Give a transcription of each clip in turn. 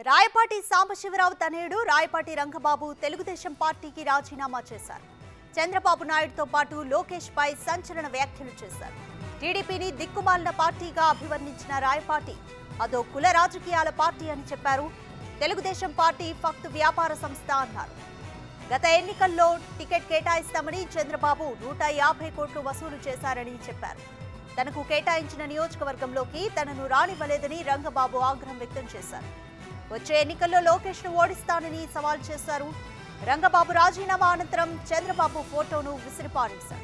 రాయపాటి సాంబశివరావు తనయుడు రాయపాటి రంగబాబు తెలుగుదేశం పార్టీకి రాజీనామా చేశారు చంద్రబాబు నాయుడుతో పాటు లోకేష్ పై సంచలన వ్యాఖ్యలు చేశారు టీడీపీని దిక్కుమాలిన పార్టీగా అభివర్ణించిన రాయపాటి అదో కుల రాజకీయాల పార్టీ అని చెప్పారు తెలుగుదేశం పార్టీ ఫక్తు వ్యాపార సంస్థ అన్నారు గత ఎన్నికల్లో టికెట్ కేటాయిస్తామని చంద్రబాబు నూట యాభై కోట్లు వసూలు చేశారని చెప్పారు తనకు కేటాయించిన నియోజకవర్గంలోకి తనను రానివ్వలేదని రంగబాబు ఆగ్రహం వ్యక్తం చేశారు వచ్చే ఎన్నికల్లో లోకేష్ ను ఓడిస్తానని సవాల్ చేశారు రంగబాబు రాజీనామా అనంతరం చంద్రబాబు ఫోటోను విసిరిపారేశారు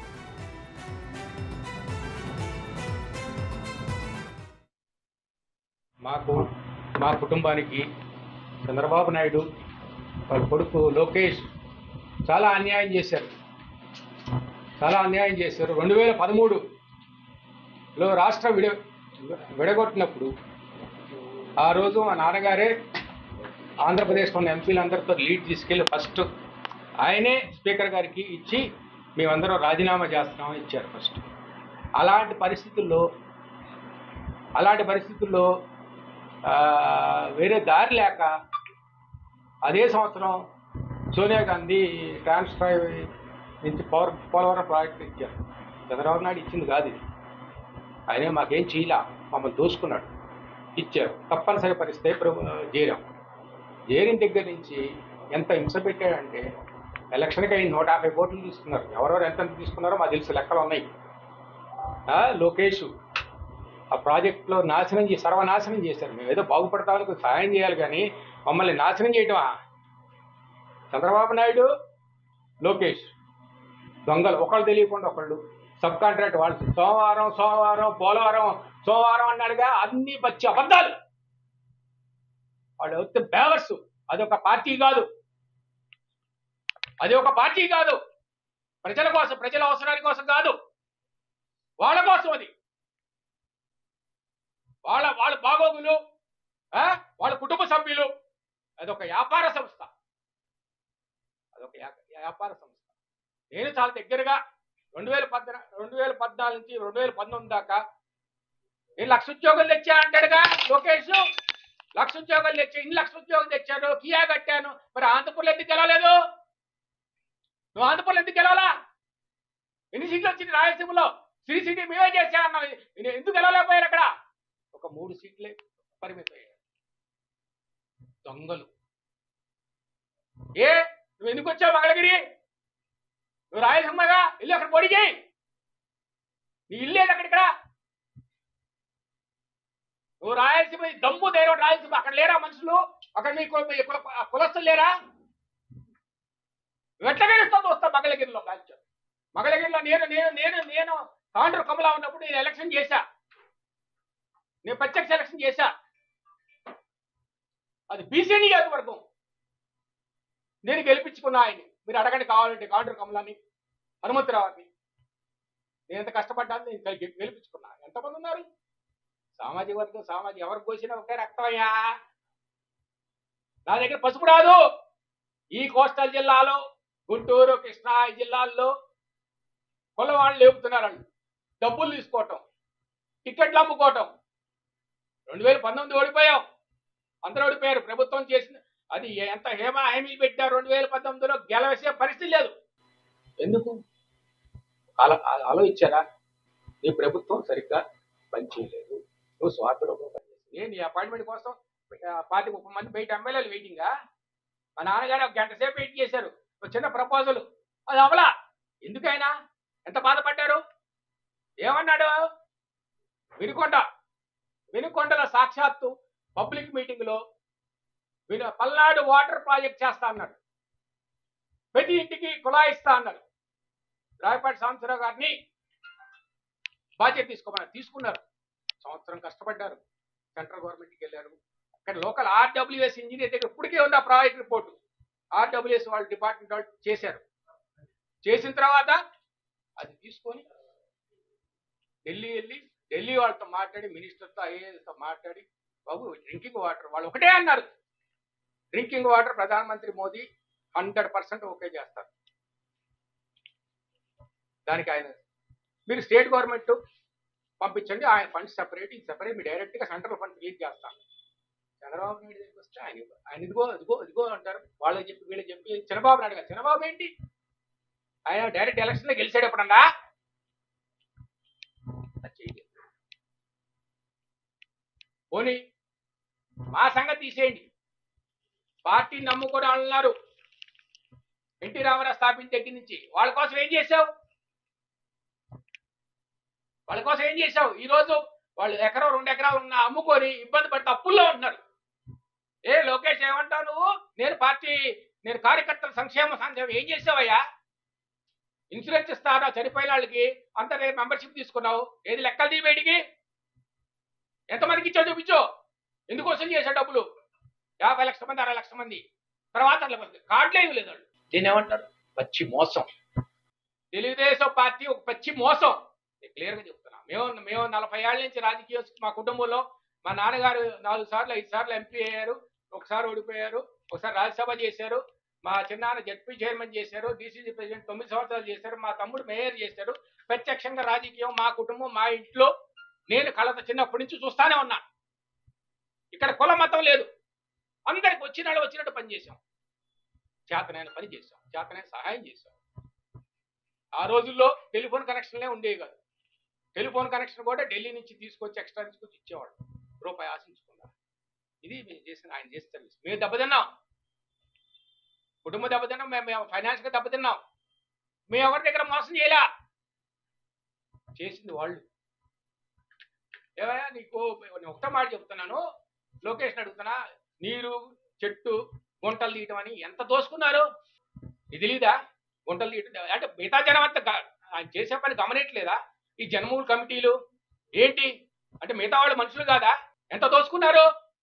మాకు మా కుటుంబానికి చంద్రబాబు నాయుడు వాళ్ళ కొడుకు లోకేష్ చాలా అన్యాయం చేశారు చాలా అన్యాయం చేశారు రెండు వేల పదమూడులో రాష్ట్రం విడ విడగొట్టినప్పుడు ఆ రోజు మా నాన్నగారే ఆంధ్రప్రదేశ్లో ఉన్న ఎంపీలందరితో లీడ్ తీసుకెళ్ళి ఫస్ట్ ఆయనే స్పీకర్ గారికి ఇచ్చి మేమందరం రాజీనామా చేస్తున్నామని ఇచ్చారు ఫస్ట్ అలాంటి పరిస్థితుల్లో అలాంటి పరిస్థితుల్లో ఆ, వేరే దారి లేక అదే సంవత్సరం సోనియా గాంధీ ట్రాన్స్ఫర్ నుంచి పవర్ పోలవరం ప్రాజెక్ట్ ఇచ్చారు చంద్రబాబు నాయుడు ఇచ్చింది కాదు ఇది ఆయనే మాకేం చేయలే మమ్మల్ని దోసుకున్నాడు ఇచ్చారు తప్పనిసరి పరిస్థితి ప్రభు చేరాం చేరిన దగ్గర నుంచి ఎంత హింస పెట్టాడంటే ఎలక్షన్కి అయిన నూట యాభై కోట్లు తీసుకున్నారు ఎవరెవరు ఎంత ఎంత తీసుకున్నారో మాకు తెలుసు లెక్కలు ఉన్నాయి ఆ, లోకేష్ ఆ ప్రాజెక్టులో నాశనం చేసి సర్వనాశనం చేశారు మేము ఏదో బాగుపడతామని కొంచెం సహాయం చేయాలి కానీ మమ్మల్ని నాశనం చేయటమా చంద్రబాబు నాయుడు లోకేష్ దొంగలు ఒకళ్ళు తెలియకుండా ఒకళ్ళు సబ్ కాంట్రాక్ట్ వాళ్ళు సోమవారం సోమవారం పోలవరం సోమవారం అన్నాడుగా అన్ని పచ్చి అబద్ధాలు వాళ్ళు వస్తే బేవర్స్ అది ఒక పార్టీ కాదు అది ఒక పార్టీ కాదు ప్రజల కోసం ప్రజల అవసరాల కోసం కాదు వాళ్ళ కోసం అది వాళ్ళ వాళ్ళ బాగోగులు ఆ? వాళ్ళ కుటుంబ సభ్యులు అదొక వ్యాపార సంస్థ అదొక వ్యా- వ్యాపార సంస్థ నేను చాలా దగ్గరగా రెండు వేల పద్నా రెండు వేల పద్నాలుగు నుంచి రెండు వేల పంతొమ్మిది దాకా నేను లక్ష ఉద్యోగాలు తెచ్చా అంటాడుగా లోకేష్ లక్ష ఉద్యోగాలు తెచ్చా ఇన్ని లక్ష ఉద్యోగాలు తెచ్చాను కియా కట్టాను మరి ఆంధ్రపూర్లో ఎందుకు గెలవలేదు నువ్వు ఆంధ్రపూర్లో ఎందుకు గెలవాలా ఎన్ని సీట్లు వచ్చింది రాయలసీమలో శ్రీ సిటీ మేమే చేశా అన్నావు నేను ఎందుకు గెలవలేకపోయారు అక్కడ ఒక మూడు సీట్లే పరిమితమయ్యాయి దొంగలు ఏ నువ్వు ఎందుకు వచ్చావు మంగళగిరి నువ్వు రాయలసీమగా వెళ్ళి అక్కడ పొడి చేయి నీ ఇల్లు ఏది అక్కడ ఇక్కడ నువ్వు రాయలసీమ ఈ దమ్ము ధైర్యం రాయలసీమ అక్కడ లేరా మనుషులు అక్కడ మీ కుల- మీ కుల- కులస్తులు లేరా నువ్వు ఎట్లా గెలుస్తావు వస్తా మంగళగిరిలో రాజ్యం మంగళగిరిలో నేను నేను నేను నేను కాండ్రు కమలా ఉన్నప్పుడు నేను ఎలక్షన్ చేశా నేను ప్రత్యక్ష ఎలక్షన్ చేశా అది బీసీ నియోజకవర్గం నేను గెలిపించుకున్నా ఆయన్ని మీరు అడగండి కావాలంటే కాండ్రు కమలాని హనుమంతరావుని నేను ఎంత కష్టపడ్డాను నేను గెలి- గెలిపించుకున్నా ఎంతమంది ఉన్నారు సామాజిక వర్గం సామాజిక ఎవరికి పోసినా ఒకే రక్తమయ్యా నా దగ్గర పసుపు రాదు ఈ కోస్టల్ జిల్లాలో గుంటూరు కృష్ణా ఈ జిల్లాల్లో కుల వాళ్ళు లేపుతున్నారండి డబ్బులు తీసుకోవటం టికెట్లు అమ్ముకోవటం రెండు వేల పంతొమ్మిది ఓడిపోయాం అందరూ ఓడిపోయారు ప్రభుత్వం చేసిన అది ఎంత హేమా హామీలు పెట్టారు రెండు వేల పంతొమ్మిదిలో గెలవేసే పరిస్థితి లేదు ఎందుకు ఆలో- ఆ- ఆలోచించారా నీ ప్రభుత్వం సరిగ్గా పనిచేయలేదు నువ్వు స్వార్థరూపంగా పనిచేసి నేను నీ అపాయింట్మెంట్ కోసం ఆ, పార్టీ ముప్పై మంది బయట ఎమ్మెల్యేలు వెయిటింగా మా నాన్నగారు ఒక గంట సేపు వెయిట్ చేశారు ఒక చిన్న ప్రపోజల్ అది అవలా ఎందుకైనా ఎంత బాధపడ్డారు ఏమన్నాడు వినుకొండ వినుకొండల సాక్షాత్తు పబ్లిక్ మీటింగ్ లో విను పల్నాడు వాటర్ ప్రాజెక్ట్ చేస్తా అన్నాడు ప్రతి ఇంటికి కుళాయి ఇస్తా అన్నాడు రాయపాటి సాంబశివరావు గారిని బాధ్యత తీసుకోమన్నారు తీసుకున్నారు సంవత్సరం కష్టపడ్డారు సెంట్రల్ గవర్నమెంట్కి వెళ్ళారు అక్కడ లోకల్ ఆర్డబ్ల్యూఎస్ ఇంజనీర్ దగ్గర ఇప్పటికే ఉంది ఆ ప్రాజెక్ట్ రిపోర్టు ఆర్డబ్ల్యూఎస్ వాళ్ళ డిపార్ట్మెంట్ వాళ్ళు చేశారు చేసిన తర్వాత అది తీసుకొని ఢిల్లీ వెళ్ళి ఢిల్లీ వాళ్ళతో మాట్లాడి మినిస్టర్తో ఐఏఎస్తో మాట్లాడి బాబు డ్రింకింగ్ వాటర్ వాళ్ళు ఒకటే అన్నారు డ్రింకింగ్ వాటర్ ప్రధానమంత్రి మోదీ హండ్రెడ్ పర్సెంట్ ఓకే చేస్తారు దానికి ఆయన మీరు స్టేట్ గవర్నమెంట్ పంపించండి ఆయన ఫండ్స్ సెపరేట్ ఇది సెపరేట్ మీ డైరెక్ట్గా సెంట్రల్ ఫండ్స్ రిలీజ్ చేస్తాను చంద్రబాబు నాయుడు దగ్గరికి వస్తే ఆయన ఆయన ఇదిగో ఇదిగో ఇదిగో అంటారు వాళ్ళకి చెప్పి వీళ్ళకి చెప్పి చంద్రబాబు నాయుడు గారు చంద్రబాబు ఏంటి ఆయన డైరెక్ట్ ఎలక్షన్ లో గెలిచాడు ఎప్పుడన్నా అది చేయలేదు. పోనీ మా సంగతి తీసేయండి పార్టీని నమ్ముకొని అన్నారు ఎన్టీ రామారావు స్థాపించిన దగ్గర నుంచి వాళ్ళ కోసం ఏం చేశావు వాళ్ళ కోసం ఏం చేశావు ఈ రోజు వాళ్ళు ఎకరం రెండు ఎకరాలు ఉన్న అమ్ముకొని ఇబ్బంది పడితే అప్పుల్లో ఉంటున్నారు ఏ లోకేష్ ఏమంటావు నువ్వు నేను పార్టీ నేను కార్యకర్తల సంక్షేమ సంక్షేమం ఏం చేసావయ్యా ఇన్సూరెన్స్ ఇస్తారా చనిపోయిన వాళ్ళకి అంత నేను మెంబర్షిప్ తీసుకున్నావు ఏది లెక్కలు తీ బయటికి ఎంతమందికి ఇచ్చావు చూపించు ఎందుకోసం చేసా డబ్బులు యాభై లక్షల మంది అరవై లక్షల మంది తర్వాత అట్లా మంది కార్డులే లేదు వాళ్ళు దీన్ని ఏమంటారు పచ్చి మోసం తెలుగుదేశం పార్టీ ఒక పచ్చి మోసం క్లియర్ గా చెప్తున్నా మేము మేము నలభై ఏళ్ళ నుంచి రాజకీయ మా కుటుంబంలో మా నాన్నగారు నాలుగు సార్లు ఐదు సార్లు ఎంపీ అయ్యారు ఒకసారి ఓడిపోయారు ఒకసారి రాజ్యసభ చేశారు మా చిన్నాన్న జడ్పీ చైర్మన్ చేశారు డీసీసీ ప్రెసిడెంట్ తొమ్మిది సంవత్సరాలు చేశారు మా తమ్ముడు మేయర్ చేశారు ప్రత్యక్షంగా రాజకీయం మా కుటుంబం మా ఇంట్లో నేను కళత చిన్నప్పటి నుంచి చూస్తానే ఉన్నా ఇక్కడ కుల మతం లేదు అందరికి వచ్చిన వాళ్ళు వచ్చినట్టు పని చేశాం చేతనైన పని చేశాం చేతనైన సహాయం చేశాం ఆ రోజుల్లో టెలిఫోన్ కనెక్షన్లే ఉండేవి కాదు టెలిఫోన్ కనెక్షన్ కూడా ఢిల్లీ నుంచి తీసుకొచ్చి ఎక్స్ట్రా తీసుకొచ్చి ఇచ్చేవాడు రూపాయి ఆశించుకున్నారు ఇది మేము చేసిన ఆయన చేసిన సర్వీస్ మేము దెబ్బతిన్నాం కుటుంబ దెబ్బతిన్నాం మేము మేము ఫైనాన్స్ గా దెబ్బతిన్నాం మేము ఎవరి దగ్గర మోసం చేయలే చేసింది వాళ్ళు ఏవయ్యా నీకు నేను ఒకటే మాట చెప్తున్నాను లొకేషన్ అడుగుతున్నా నీరు చెట్టు గుంటలు తీయటం అని ఎంత దోసుకున్నారు ఇది తెలీదా గుంటలు తీయటం అంటే మిగతా జనం అంతా గ- ఆయన చేసే పని గమనిట్లేదా ఈ జనమూలు కమిటీలు ఏంటి అంటే మిగతా వాళ్ళు మనుషులు కాదా ఎంత దోసుకున్నారు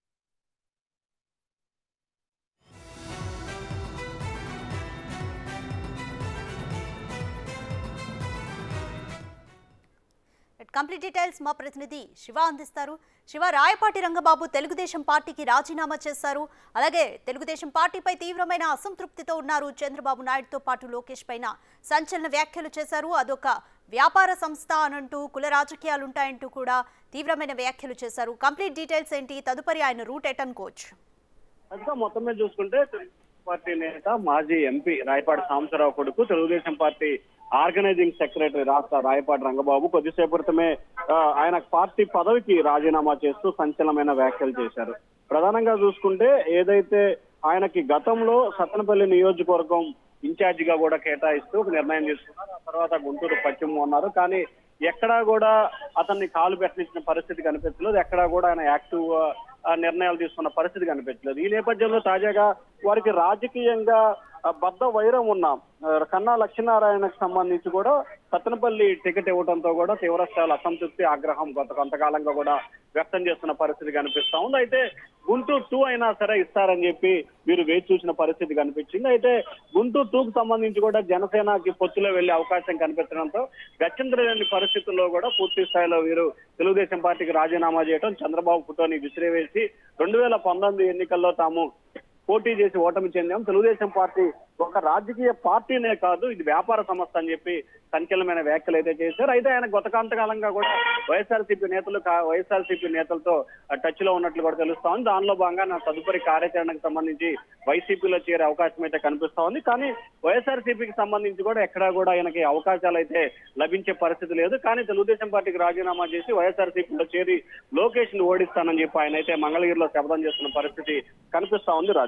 కంప్లీట్ డీటెయిల్స్ మా ప్రతినిధి శివ అందిస్తారు శివ రాయపాటి రంగబాబు తెలుగుదేశం పార్టీకి రాజీనామా చేశారు అలాగే తెలుగుదేశం పార్టీపై తీవ్రమైన అసంతృప్తితో ఉన్నారు చంద్రబాబు నాయుడుతో పాటు లోకేష్ పైన సంచలన వ్యాఖ్యలు చేశారు అదొక వ్యాపార సంస్థ అనంటూ కుల రాజకీయాలుంటాయంటూ కూడా తీవ్రమైన వ్యాఖ్యలు చేశారు కంప్లీట్ డీటెయిల్స్ ఏంటి తదుపరి ఆయన రూట్ ఎట్ అనుకోవచ్చు ఇంకా మొత్తం మీద చూసుకుంటే తెలుగుదేశం పార్టీ నేత మాజీ ఎంపీ రాయపాటి సాంబశివరావు కొడుకు తెలుగుదేశం పార్టీ ఆర్గనైజింగ్ సెక్రటరీ రాష్ట్ర రాయపాటి రంగబాబు కొద్దిసేపు క్రితమే ఆ, ఆయన పార్టీ పదవికి రాజీనామా చేస్తూ సంచలనమైన వ్యాఖ్యలు చేశారు ప్రధానంగా చూసుకుంటే ఏదైతే ఆయనకి గతంలో సత్తనపల్లి నియోజకవర్గం ఇన్ఛార్జ్ గా కూడా కేటాయిస్తూ ఒక నిర్ణయం తీసుకున్నారు ఆ తర్వాత గుంటూరు పశ్చిమ ఉన్నారు కానీ ఎక్కడా కూడా అతన్ని కాలు పెట్టనిచ్చిన పరిస్థితి కనిపించలేదు ఎక్కడా కూడా ఆయన యాక్టివ్ ఆ, నిర్ణయాలు తీసుకున్న పరిస్థితి కనిపించలేదు ఈ నేపథ్యంలో తాజాగా వారికి రాజకీయంగా ఆ, బద్ద వైరం ఉన్న ఆ, కన్నా లక్ష్మీనారాయణకు సంబంధించి కూడా సత్తనపల్లి టికెట్ ఇవ్వడంతో కూడా తీవ్రస్థాయిలో అసంతృప్తి ఆగ్రహం కొంత కొంతకాలంగా కూడా వ్యక్తం చేస్తున్న పరిస్థితి కనిపిస్తా ఉంది అయితే గుంటూరు టూ అయినా సరే ఇస్తారని చెప్పి వీరు వేచి చూసిన పరిస్థితి కనిపించింది అయితే గుంటూరు టూ కు సంబంధించి కూడా జనసేనకి పొత్తులో వెళ్లే అవకాశం కనిపించడంతో గత్యంతరలేని పరిస్థితుల్లో కూడా పూర్తి స్థాయిలో వీరు తెలుగుదేశం పార్టీకి రాజీనామా చేయడం చంద్రబాబు ఫోటోని విసిరివేసి రెండు వేల పంతొమ్మిది ఎన్నికల్లో తాము పోటీ చేసి ఓటమి చెందాం తెలుగుదేశం పార్టీ ఒక రాజకీయ పార్టీనే కాదు ఇది వ్యాపార సంస్థ అని చెప్పి సంచలనమైన వ్యాఖ్యలు అయితే చేశారు అయితే ఆయన గత కొంతకాలంగా కూడా వైఎస్ఆర్సీపీ నేతలు కా- వైఎస్ఆర్సీపీ నేతలతో టచ్ లో ఉన్నట్లు కూడా తెలుస్తా ఉంది దానిలో భాగంగా నా తదుపరి కార్యాచరణకు సంబంధించి వైసీపీలో చేరే అవకాశం అయితే కనిపిస్తా ఉంది కానీ వైఎస్ఆర్సీపీకి సంబంధించి కూడా ఎక్కడా కూడా ఆయనకి అవకాశాలు అయితే లభించే పరిస్థితి లేదు కానీ తెలుగుదేశం పార్టీకి రాజీనామా చేసి వైఎస్ఆర్సీపీలో చేరి లోకేష్ ని ఓడిస్తానని చెప్పి ఆయన అయితే మంగళగిరిలో శపథం చేస్తున్న పరిస్థితి కనిపిస్తా ఉంది రాధిక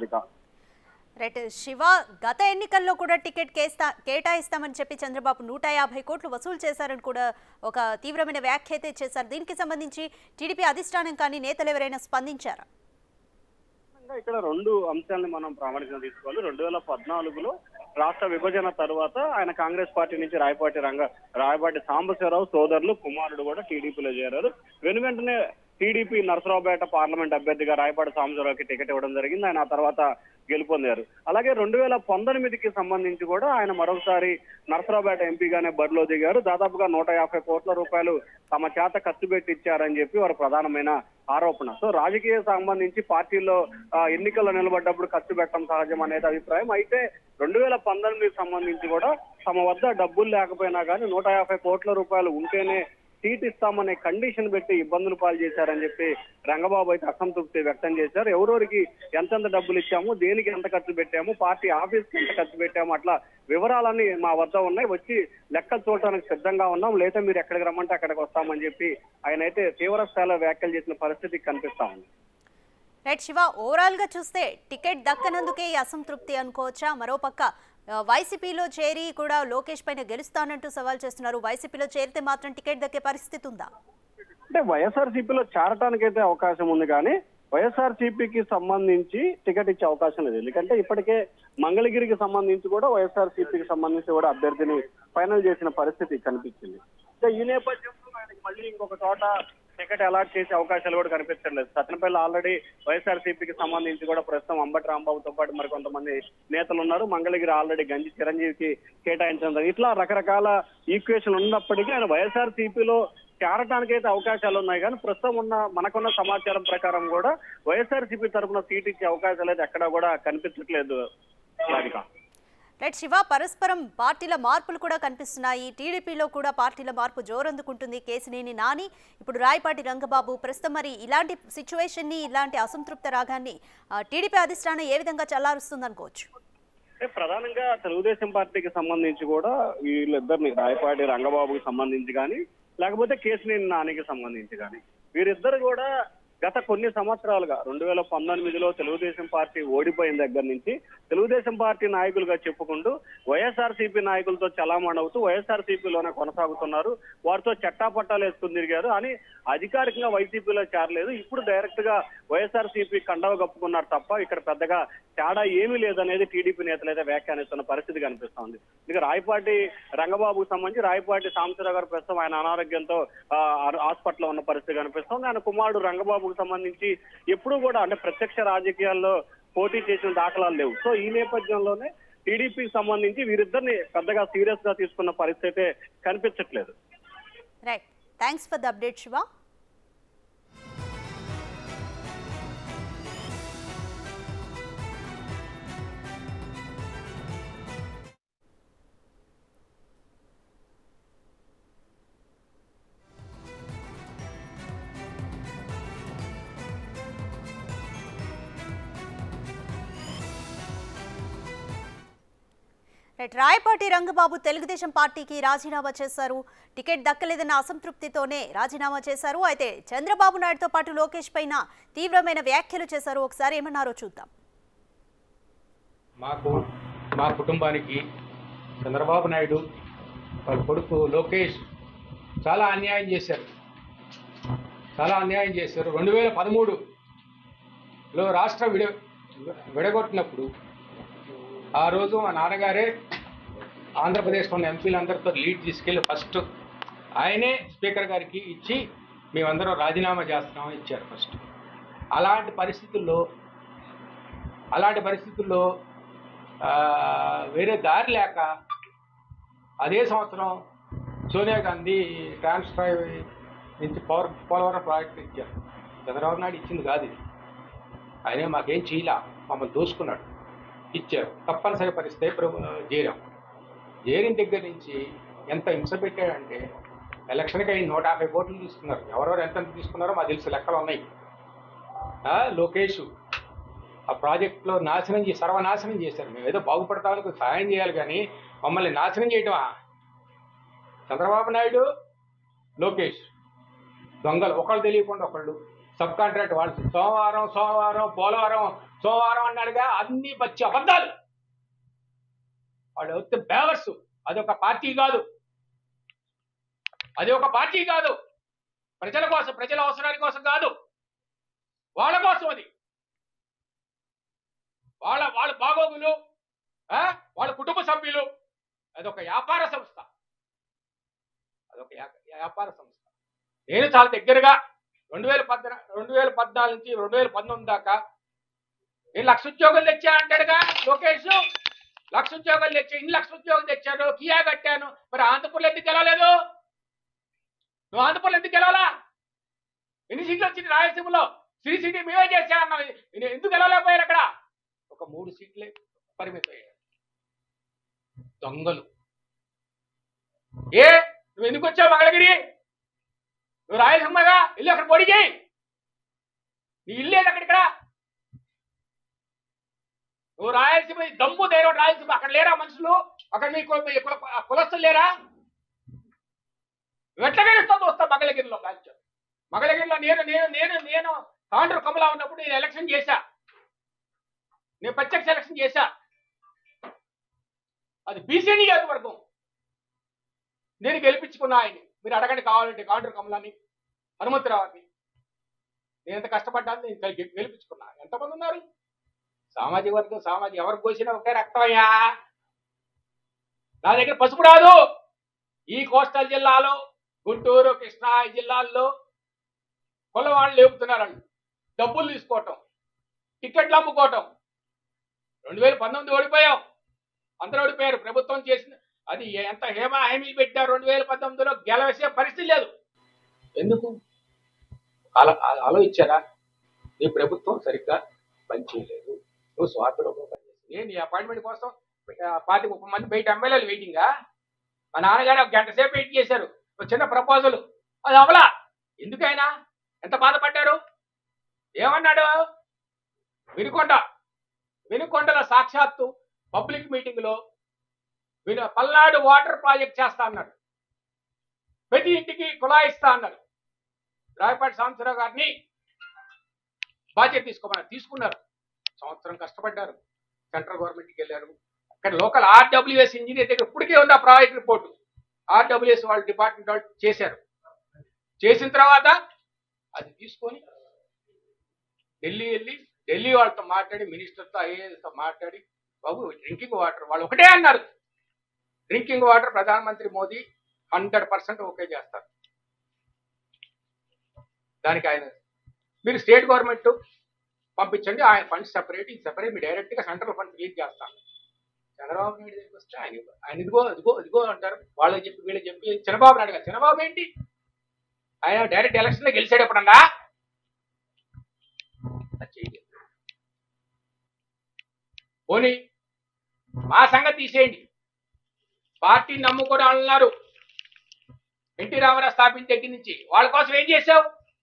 రైట్ శివ గత ఎన్నికల్లో కూడా టికెట్ కేస్తా కేటాయిస్తామని చెప్పి చంద్రబాబు నూట యాభై కోట్లు వసూలు చేశారని కూడా ఒక తీవ్రమైన వ్యాఖ్య అయితే చేశారు దీనికి సంబంధించి టీడీపీ అధిష్టానం కానీ నేతలు ఎవరైనా స్పందించారా ఇంకా ఇక్కడ రెండు అంశాలను మనం ప్రామాణికంగా తీసుకోవాలి రెండు వేల పద్నాలుగులో రాష్ట్ర విభజన తర్వాత ఆయన కాంగ్రెస్ పార్టీ నుంచి రాయపాటి రంగ రాయపాటి సాంబశివరావు సోదరులు కుమారుడు కూడా టీడీపీలో చేరారు వెను వెంటనే టీడీపీ నరసరావుపేట పార్లమెంట్ అభ్యర్థిగా రాయపాటి సాంబశివరావుకి టికెట్ ఇవ్వడం జరిగింది ఆయన ఆ తర్వాత గెలుపొందారు అలాగే రెండు వేల పంతొమ్మిదికి సంబంధించి కూడా ఆయన మరొకసారి నరసరావుపేట ఎంపీగానే బరిలో దిగారు దాదాపుగా నూట యాభై కోట్ల రూపాయలు తమ చేత ఖర్చు పెట్టి ఇచ్చారని చెప్పి వారు ప్రధానమైన ఆరోపణ సో రాజకీయ సంబంధించి పార్టీలో ఆ, ఎన్నికల్లో నిలబడ్డప్పుడు ఖర్చు పెట్టడం సహజం అనేది అభిప్రాయం అయితే రెండు వేల పంతొమ్మిదికి సంబంధించి కూడా తమ వద్ద డబ్బులు లేకపోయినా కానీ నూట యాభై కోట్ల రూపాయలు ఉంటేనే సీట్ ఇస్తామనే కండిషన్ పెట్టి ఇబ్బందులు పాలు చేశారని చెప్పి రంగబాబు అయితే అసంతృప్తి వ్యక్తం చేశారు ఎవరెవరికి ఎంతెంత డబ్బులు ఇచ్చాము దేనికి ఎంత ఖర్చు పెట్టాము పార్టీ ఆఫీస్కి ఎంత ఖర్చు పెట్టాము అట్లా వివరాలన్నీ మా వద్ద ఉన్నాయి వచ్చి లెక్కలు చూడటానికి సిద్ధంగా ఉన్నాం లేదా మీరు ఎక్కడికి రమ్మంటే అక్కడికి వస్తామని చెప్పి ఆయన అయితే తీవ్ర స్థాయిలో వ్యాఖ్యలు చేసిన పరిస్థితి కనిపిస్తా ఉంది రైట్ శివ ఓవరాల్ గా చూస్తే టికెట్ దక్కనందుకే ఈ అసంతృప్తి అనుకోవచ్చా మరోపక్క ఆ, వైసీపీలో చేరి కూడా లోకేష్ పైన గెలుస్తానంటూ సవాల్ చేస్తున్నారు వైసీపీలో చేరితే మాత్రం టికెట్ దక్కే పరిస్థితి ఉందా అంటే వైఎస్ఆర్ సిపిలో చేరటానికైతే అవకాశం ఉంది కానీ వైఎస్ఆర్ సిపికి సంబంధించి టికెట్ ఇచ్చే అవకాశం లేదు ఎందుకంటే ఇప్పటికే మంగళగిరికి సంబంధించి కూడా వైఎస్ఆర్ సిపికి సంబంధించి కూడా అభ్యర్థిని ఫైనల్ చేసిన పరిస్థితి కనిపించింది అంటే ఈ నేపథ్యంలో ఆయనకి మళ్ళీ ఇంకొక చోట టికెట్ అలాట్ చేసే అవకాశాలు కూడా కనిపించట్లేదు సత్యనపల్లి ఆల్రెడీ వైఎస్ఆర్ సిపికి సంబంధించి కూడా ప్రస్తుతం అంబటి రాంబాబుతో పాటు మరి కొంతమంది నేతలు ఉన్నారు మంగళగిరి ఆల్రెడీ గంజి చిరంజీవికి కేటాయించడం జరిగింది. ఇట్లా రకరకాల ఈక్వేషన్ ఉన్నప్పటికీ ఆయన వైఎస్ఆర్ సిపిలో చేరటానికి అయితే అవకాశాలు ఉన్నాయి కానీ ప్రస్తుతం ఉన్న మనకున్న సమాచారం ప్రకారం కూడా వైఎస్ఆర్సీపీ తరఫున సీట్ ఇచ్చే అవకాశాలు అయితే ఎక్కడా కూడా కనిపించట్లేదు రాధిక రైట్ శివ పరస్పరం పార్టీల మార్పులు కూడా కనిపిస్తున్నాయి టీడీపీలో కూడా పార్టీల మార్పు జోరందుకుంటుంది కేసినేని నాని ఇప్పుడు రాయపాటి రంగబాబు ప్రస్తుతం మరి ఇలాంటి సిచ్యువేషన్ ని ఇలాంటి అసంతృప్త రాగాన్ని ఆ, టీడీపీ అధిష్టానం ఏ విధంగా చల్లారుస్తుంది అనుకోవచ్చు అంటే ప్రధానంగా తెలుగుదేశం పార్టీకి సంబంధించి కూడా వీళ్ళిద్దరిని రాయపాటి రంగబాబుకి సంబంధించి కానీ లేకపోతే కేసినేని నానికి సంబంధించి కానీ వీరిద్దరు కూడా గత కొన్ని సంవత్సరాలుగా రెండు వేల పంతొమ్మిదిలో తెలుగుదేశం పార్టీ ఓడిపోయిన దగ్గర నుంచి తెలుగుదేశం పార్టీ నాయకులుగా చెప్పుకుంటూ వైఎస్ఆర్సీపీ నాయకులతో చలామణి అవుతూ వైఎస్ఆర్సీపీలోనే కొనసాగుతున్నారు వారితో చట్టాపట్టాలు వేసుకుని తిరిగారు అని అధికారికంగా వైసీపీలో చేరలేదు ఇప్పుడు డైరెక్ట్ గా వైఎస్ఆర్సీపీ కండవ కప్పుకున్నారు తప్ప ఇక్కడ పెద్దగా తేడా ఏమీ లేదనేది టీడీపీ నేతలు అయితే వ్యాఖ్యానిస్తున్న పరిస్థితి కనిపిస్తోంది ఇక రాయపాటి రంగబాబుకు సంబంధించి రాయపాటి సాంబశివరావు గారు ప్రస్తుతం ఆయన అనారోగ్యంతో ఆ, హాస్పిటల్లో ఉన్న పరిస్థితి కనిపిస్తోంది ఆయన కుమారుడు రంగబాబుకు సంబంధించి ఎప్పుడూ కూడా అంటే ప్రత్యక్ష రాజకీయాల్లో పోటీ చేసిన దాఖలాలు లేవు సో ఈ నేపథ్యంలోనే టీడీపీకి సంబంధించి వీరిద్దరిని పెద్దగా సీరియస్ గా తీసుకున్న పరిస్థితి అయితే కనిపించట్లేదు right thanks for the update Shiva right Rayapati Rangababu Telugu Desam పార్టీకి రాజీనామా చేశారు టికెట్ దక్కలేదన్న అసంతృప్తితోనే రాజీనామా చేశారు అయితే చంద్రబాబు నాయుడుతో పాటు లోకేష్ పైన తీవ్రమైన వ్యాఖ్యలు చేశారు ఒకసారి ఏమన్నారో చూద్దాం మాకు మా కుటుంబానికి చంద్రబాబు నాయుడు వాళ్ళ కొడుకు లోకేష్ చాలా అన్యాయం చేశారు చాలా అన్యాయం చేశారు రెండు వేల పదమూడులో రాష్ట్ర విడ విడగొట్టినప్పుడు ఆ రోజు మా నాన్నగారే ఆంధ్రప్రదేశ్లో ఉన్న ఎంపీలందరితో లీడ్ తీసుకెళ్ళి ఫస్ట్ ఆయనే స్పీకర్ గారికి ఇచ్చి మేమందరం రాజీనామా చేస్తున్నామని ఇచ్చారు ఫస్ట్ అలాంటి పరిస్థితుల్లో అలాంటి పరిస్థితుల్లో ఆ, వేరే దారి లేక అదే సంవత్సరం సోనియా గాంధీ ట్రాన్స్ఫర్ నుంచి పవర్ పోలవరం ప్రాజెక్ట్ ఇచ్చారు చంద్రబాబు నాయుడు ఇచ్చింది కాదు ఇది ఆయనే మాకేం చేయలే మమ్మల్ని దోసుకున్నాడు ఇచ్చారు తప్పనిసరి పరిస్థితి ప్రభు చేరాం చేరిన దగ్గర నుంచి ఎంత హింస పెట్టాడంటే ఎలక్షన్కి అయింది నూట యాభై కోట్లు తీసుకున్నారు ఎవరెవరు ఎంత తీసుకున్నారో మాకు తెలుసు లెక్కలు ఉన్నాయి ఆ, లోకేష్ ఆ ప్రాజెక్టులో నాశనం చేసి సర్వనాశనం చేశారు మేము ఏదో బాగుపడతామని సహాయం చేయాలి కానీ మమ్మల్ని నాశనం చేయటమా చంద్రబాబు నాయుడు లోకేష్ దొంగలు ఒకళ్ళు తెలియకుండా ఒకళ్ళు సబ్ కాంట్రాక్ట్ వాళ్ళు సోమవారం సోమవారం పోలవరం సోమవారం అన్నాడుగా అన్ని పచ్చి అబద్ధాలు వాళ్ళు వస్తే బేవర్స్ అది ఒక పార్టీ కాదు అది ఒక పార్టీ కాదు ప్రజల కోసం ప్రజల అవసరాల కోసం కాదు వాళ్ళ కోసం అది వాళ్ళ వాళ్ళ బాగోగులు ఆ? వాళ్ళ కుటుంబ సభ్యులు అదొక వ్యాపార సంస్థ అదొక వ్యా- వ్యాపార సంస్థ నేను చాలా దగ్గరగా రెండు వేల పద్నా రెండు వేల పద్నాలుగు నుంచి రెండు వేల పంతొమ్మిది దాకా నేను లక్ష ఉద్యోగాలు తెచ్చా అంటాడుగా లోకేష్ లక్ష ఉద్యోగాలు తెచ్చా ఇన్ని లక్ష ఉద్యోగాలు తెచ్చాను కియా కట్టాను మరి ఆంధ్రపూర్లో ఎందుకు గెలవలేదు నువ్వు ఆంధ్రపూర్లో ఎందుకు గెలవాలా ఎన్ని సీట్లు వచ్చింది రాయలసీమలో శ్రీ సిటీ మేమే చేశా అన్నావు నేను ఎందుకు గెలవలేకపోయారు అక్కడ ఒక మూడు సీట్లే పరిమితం అయ్యారు దొంగలు ఏ నువ్వు ఎందుకు వచ్చావు మంగళగిరి నువ్వు రాయలసీమగా ఇల్లు అక్కడ పొడి చేయి నీ ఇల్లు ఏది అక్కడ ఇక్కడ నువ్వు రాయలసీమ ఈ దమ్ము ధైర్యం రాయలసీమ అక్కడ లేరా మనుషులు అక్కడ మీ కుల- మీ కుల- కులస్తులు లేరా నువ్వు ఎట్లా గెలుస్తావు వస్తా మగళగిరిలో మ్యాచ్ మగళగిరిలో నేను నేను నేను నేను కాండ్రు కమలా ఉన్నప్పుడు నేను ఎలక్షన్ చేశా నేను ప్రత్యక్ష ఎలక్షన్ చేశా అది బీసీ నియోజకవర్గం నేను గెలిపించుకున్నా ఆయన్ని మీరు అడగండి కావాలంటే కాండ్రు కమలాని హనుమంతరావుని నేను ఎంత కష్టపడ్డాను నేను గెలి- గెలిపించుకున్నా ఎంతమంది ఉన్నారు సామాజిక వర్గం సామాజిక ఎవరికి పోసినా ఒకే రక్తమయ్యా నా దగ్గర పసుపు రాదు ఈ కోస్టల్ జిల్లాలో గుంటూరు కృష్ణా ఈ జిల్లాల్లో కుల వాళ్ళు లేపుతున్నారు వాళ్ళు డబ్బులు తీసుకోవటం టికెట్లు అమ్ముకోవటం రెండు వేల పంతొమ్మిది ఓడిపోయాం అందరూ ఓడిపోయారు ప్రభుత్వం చేసిన అది ఎంత హేమా హామీలు పెట్టారు రెండు వేల పంతొమ్మిదిలో గెలవేసే పరిస్థితి లేదు ఎందుకు ఆలో ఆలోచించారా నీ ప్రభుత్వం సరిగ్గా పనిచేయలేదు నువ్వు స్వార్థంలో పనిచేసి నేను ఈ అపాయింట్మెంట్ కోసం ఆ, పార్టీ ముప్పై మంది బయట ఎమ్మెల్యేలు వెయిటింగా మా నాన్నగారు ఒక గంట సేపు వెయిట్ చేశారు ఒక చిన్న ప్రపోజల్ అది అవలా ఎందుకైనా ఎంత బాధపడ్డారు ఏమన్నాడు వినుకొండ వినుకొండల సాక్షాత్తు పబ్లిక్ మీటింగ్ లో విను పల్నాడు వాటర్ ప్రాజెక్ట్ చేస్తా అన్నాడు ప్రతి ఇంటికి కుళాయిస్తా అన్నాడు రాయపాటి సాంబశివరావు గారిని బాధ్యత తీసుకోమన్నారు తీసుకున్నారు సంవత్సరం కష్టపడ్డారు సెంట్రల్ గవర్నమెంట్కి వెళ్ళారు అక్కడ లోకల్ ఆర్డబ్ల్యూఎస్ ఇంజనీర్ దగ్గర ఇప్పటికే ఉంది ఆ ప్రాజెక్ట్ రిపోర్టు ఆర్డబ్ల్యూఎస్ వాళ్ళ డిపార్ట్మెంట్ వాళ్ళు చేశారు చేసిన తర్వాత అది తీసుకొని ఢిల్లీ వెళ్ళి ఢిల్లీ వాళ్ళతో మాట్లాడి మినిస్టర్తో ఐఏఎస్తో మాట్లాడి బాబు డ్రింకింగ్ వాటర్ వాళ్ళు ఒకటే అన్నారు డ్రింకింగ్ వాటర్ ప్రధానమంత్రి మోదీ హండ్రెడ్ పర్సెంట్ ఓకే చేస్తారు దానికి ఆయన మీరు స్టేట్ గవర్నమెంట్ పంపించండి ఆయన ఫండ్స్ సెపరేట్ ఇది సెపరేట్ మీరు డైరెక్ట్గా సెంట్రల్ ఫండ్స్ రిలీజ్ చేస్తాను చంద్రబాబు నాయుడు దగ్గరికి వస్తే ఆయన ఇవ్వ- ఆయన ఇదిగో ఇదిగో ఇదిగో అంటారు వాళ్ళకి చెప్పి వీళ్ళకి చెప్పి చంద్రబాబు నాయుడు గారు చంద్రబాబు ఏంటి ఆయన డైరెక్ట్ ఎలక్షన్లో గెలిచాడు ఎప్పుడన్నా అది చేయలేదు పోనీ మా సంగతి తీసేయండి పార్టీని నమ్ముకొని అన్నారు ఎన్టీ రామారావు స్థాపించిన దగ్గర నుంచి వాళ్ళ కోసం ఏం చేశావు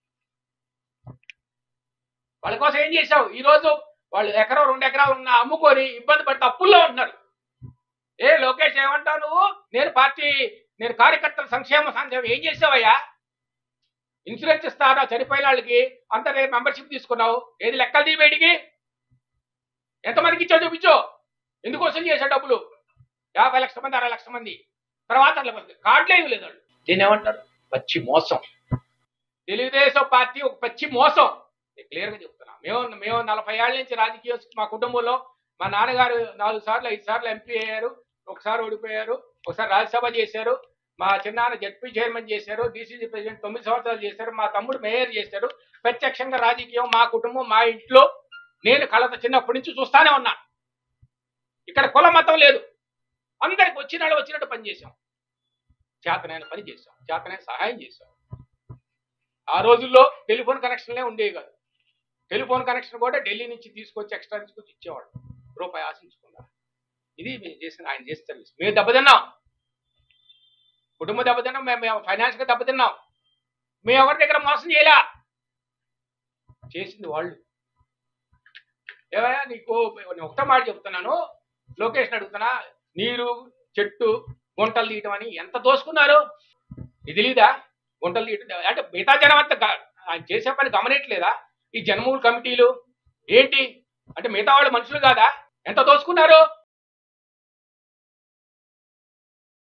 వాళ్ళ కోసం ఏం చేశావు ఈ రోజు వాళ్ళు ఎకరం రెండు ఎకరాలు ఉన్న అమ్ముకొని ఇబ్బంది పడితే అప్పుల్లో ఉంటున్నారు ఏ లోకేష్ ఏమంటావు నువ్వు నేను పార్టీ నేను కార్యకర్తల సంక్షేమ సంక్షేమం ఏం చేసావయ్యా ఇన్సూరెన్స్ ఇస్తారా చనిపోయిన వాళ్ళకి అంత మెంబర్షిప్ తీసుకున్నావు ఏది లెక్కలు తీయబేడికి ఎంతమందికి ఇచ్చావు చూపించు ఎందుకోసం చేసే డబ్బులు యాభై లక్షల మంది అరవై లక్షల మంది తర్వాత అట్లా మంది కార్డులే ఇవ్వలేదు వాళ్ళు దీన్ని ఏమంటారు పచ్చి మోసం తెలుగుదేశం పార్టీ ఒక పచ్చి మోసం క్లియర్ గా చెప్తున్నా మేము మేము నలభై ఏళ్ళ నుంచి రాజకీయ మా కుటుంబంలో మా నాన్నగారు నాలుగు సార్లు ఐదు సార్లు ఎంపీ అయ్యారు ఒకసారి ఓడిపోయారు ఒకసారి రాజ్యసభ చేశారు మా చిన్నాన్న జడ్పీ చైర్మన్ చేశారు డీసీసీ ప్రెసిడెంట్ తొమ్మిది సంవత్సరాలు చేశారు మా తమ్ముడు మేయర్ చేశారు ప్రత్యక్షంగా రాజకీయం మా కుటుంబం మా ఇంట్లో నేను కళత చిన్నప్పటి నుంచి చూస్తానే ఉన్నా ఇక్కడ కుల మతం లేదు అందరికి వచ్చిన వాళ్ళు వచ్చినట్టు పని చేశాం చేతనైన పని చేశాం చేతనైన సహాయం చేశాం ఆ రోజుల్లో టెలిఫోన్ కనెక్షన్లే ఉండేవి కాదు టెలిఫోన్ కనెక్షన్ కూడా ఢిల్లీ నుంచి తీసుకొచ్చి ఎక్స్ట్రా తీసుకొచ్చి ఇచ్చేవాడు రూపాయి ఆశించకుండా ఇది మేము చేసిన ఆయన చేసిన సర్వీస్ మేము దెబ్బతిన్నాం కుటుంబ దెబ్బతిన్నాం మేము మేము ఫైనాన్స్ గా దెబ్బతిన్నాం మేము ఎవరి దగ్గర మోసం చేయలే చేసింది వాళ్ళు ఏవయ్యా నీకు నేను ఒకటే మాట చెప్తున్నాను లొకేషన్ అడుగుతున్నా నీరు చెట్టు గుంటలు తీయటం అని ఎంత దోసుకున్నారు ఇది తెలీదా గుంటలు తీయటం అంటే మిగతా జనం అంతా గ- ఆయన చేసే పని గమనించలేదా ఈ జనమూలు కమిటీలు ఏంటి అంటే మిగతా వాళ్ళు మనుషులు కాదా ఎంత దోసుకున్నారు